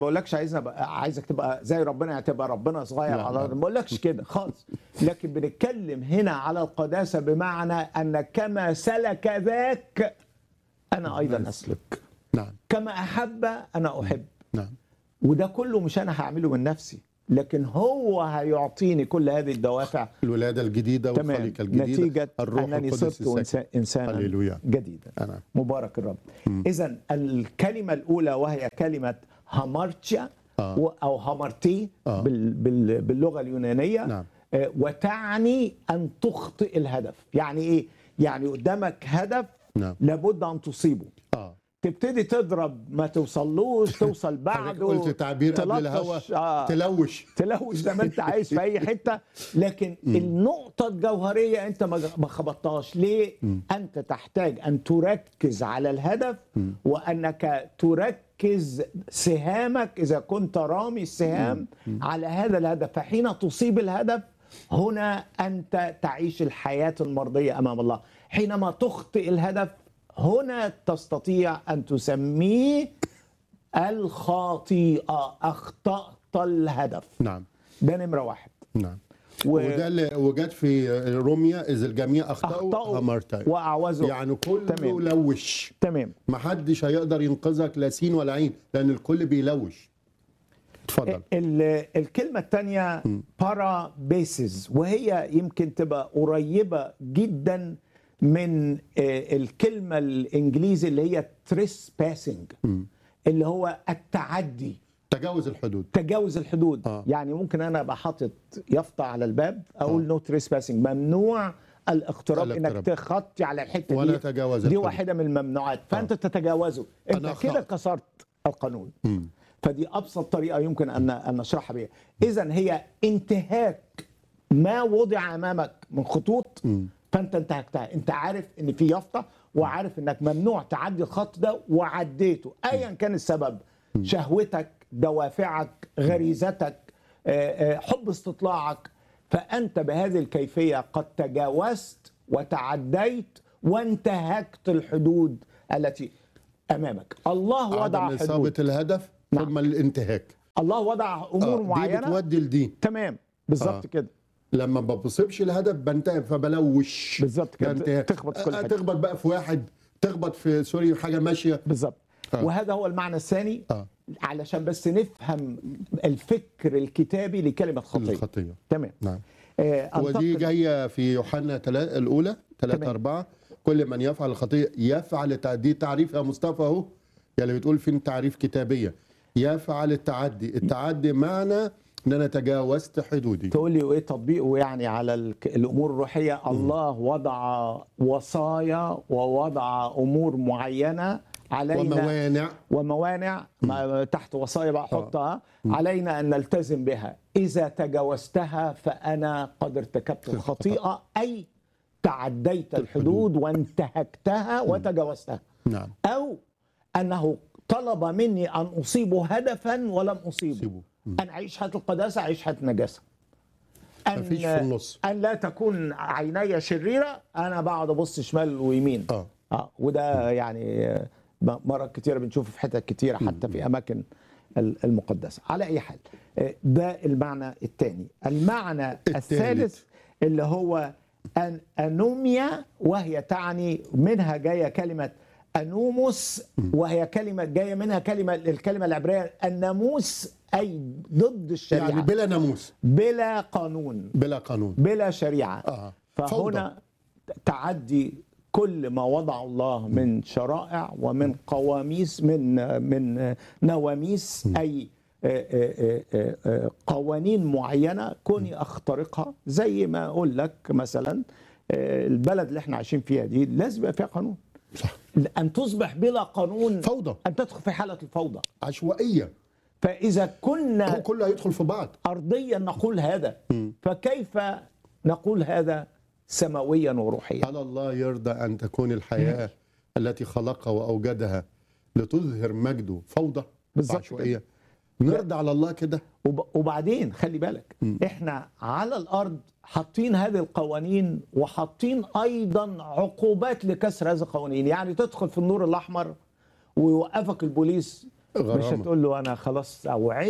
بقولكش عايزنا بقى عايزك تبقى زي ربنا يعني تبقى ربنا صغير لا، على لا. الارض ما بقولكش كده خالص لكن بنتكلم هنا على القداسه بمعنى ان كما سلك ذاك انا ايضا اسلك نعم كما احب انا احب نعم وده كله مش انا هعمله من نفسي لكن هو هيعطيني كل هذه الدوافع الولادة الجديدة تمام والخليقة الجديدة نتيجه الروح انني القدس صرت الساكن. إنسان- انسانا هللويا. جديدا أنا مبارك الرب اذا الكلمه الاولى وهي كلمه هامارتيا آه. و- او هامارتي آه. بال بال باللغه اليونانيه نعم. آه، وتعني ان تخطئ الهدف يعني ايه يعني قدامك هدف نعم لابد ان تصيبه اه تبتدي تضرب ما توصلوش توصل حضرتك بعده قلت تعبير قبل تلطش، الهوا آه تلوش تلوش زي ما انت عايز في اي حته لكن النقطه الجوهريه انت ما ما خبطتهاش ليه انت تحتاج ان تركز على الهدف وانك تركز سهامك اذا كنت رامي السهام على هذا الهدف فحين تصيب الهدف هنا انت تعيش الحياه المرضيه امام الله حينما تخطئ الهدف هنا تستطيع ان تسميه الخطيئه اخطات الهدف نعم ده نمره واحد نعم و- وده اللي وجد في روميا اذا الجميع اخطاوا اخطاوا همرتين واعوزوا يعني كله تمام. لوش تمام ما حدش هيقدر ينقذك لا سين ولا عين لان الكل بيلوش اتفضل ال- الكلمة الثانية بارا بيسز وهي يمكن تبقى قريبة جدا من آه، الكلمة الإنجليزي اللي هي تريس باسنج اللي هو التعدي تجاوز الحدود تجاوز الحدود آه. يعني ممكن انا ابقى حاطط يافطه على الباب اقول نو تريس باسنج ممنوع الاقتراب انك الاقتراب. تخطي على الحته ولا دي تجاوز دي الحدود. واحده من الممنوعات فانت تتجاوزه انت أنا كده أخطأت. كسرت القانون فدي ابسط طريقه يمكن ان ان نشرحها بيها اذا هي انتهاك ما وضع امامك من خطوط فانت انتهكتها انت عارف ان في يافطه وعارف انك ممنوع تعدي الخط ده وعديته ايا كان السبب شهوتك دوافعك غريزتك آه، آه، حب استطلاعك فانت بهذه الكيفيه قد تجاوزت وتعديت وانتهكت الحدود التي امامك الله وضع عدم حدود اصابه الهدف نعم. ثم الانتهاك الله وضع امور آه، دي معينه بتودي لدي تمام بالظبط آه. كده لما ما بصيبش الهدف بنتهك فبلوش بالظبط كده. ده انتهاك. تخبط في كل آه، حتة. تخبط بقى في واحد تخبط في سوري حاجه ماشيه بالظبط آه. وهذا هو المعنى الثاني آه. علشان بس نفهم الفكر الكتابي لكلمه خطيه الخطيه تمام نعم آه ودي أنتقل- جايه في يوحنا تلا- الاولى 3 تمام. 4 كل من يفعل الخطيه يفعل التع- دي تعريف يا مصطفى اهو يعني بتقول فين تعريف كتابيه يفعل التعدي التعدي معنى ان انا تجاوزت حدودي تقول لي وايه تطبيقه يعني على الك- الامور الروحيه الله وضع وصايا ووضع امور معينه علينا وموانع وموانع ما تحت وصايا بقى احطها علينا ان نلتزم بها اذا تجاوزتها فانا قد ارتكبت الخطيئه اي تعديت الحدود وانتهكتها وتجاوزتها نعم او انه طلب مني ان اصيب هدفا ولم اصيبه أصيبه. ان اعيش حياه القداسه اعيش حياه النجاسه مفيش في النص. ان لا تكون عيني شريره انا بقعد ابص شمال ويمين اه اه وده يعني آه، مرات كتيره بنشوفه في حتت كتيره حتى في اماكن ال- المقدسه على اي حال آه، ده المعنى الثاني المعنى التالت. الثالث اللي هو أن انوميا وهي تعني منها جايه كلمه انوموس وهي كلمه جايه منها كلمه الكلمه العبريه الناموس اي ضد الشريعه يعني بلا ناموس بلا قانون بلا قانون بلا شريعه اه فهنا تعدي كل ما وضع الله من شرائع ومن قواميس من من نواميس اي آه، آه، آه، آه، قوانين معينه كوني اخترقها زي ما اقول لك مثلا آه، البلد اللي احنا عايشين فيها دي لازم يبقى فيها قانون صح ان تصبح بلا قانون فوضى ان تدخل في حاله الفوضى عشوائيه فاذا كنا هو كله هيدخل في بعض ارضيا نقول هذا فكيف نقول هذا سماويا وروحيا على الله يرضى ان تكون الحياه التي خلقها واوجدها لتظهر مجده فوضى بالظبط عشوائيه نرضى على الله كده وب- وبعدين خلي بالك احنا على الارض حاطين هذه القوانين وحاطين ايضا عقوبات لكسر هذه القوانين يعني تدخل في النور الاحمر ويوقفك البوليس مش غرامه هتقول له انا خلاص اوعدت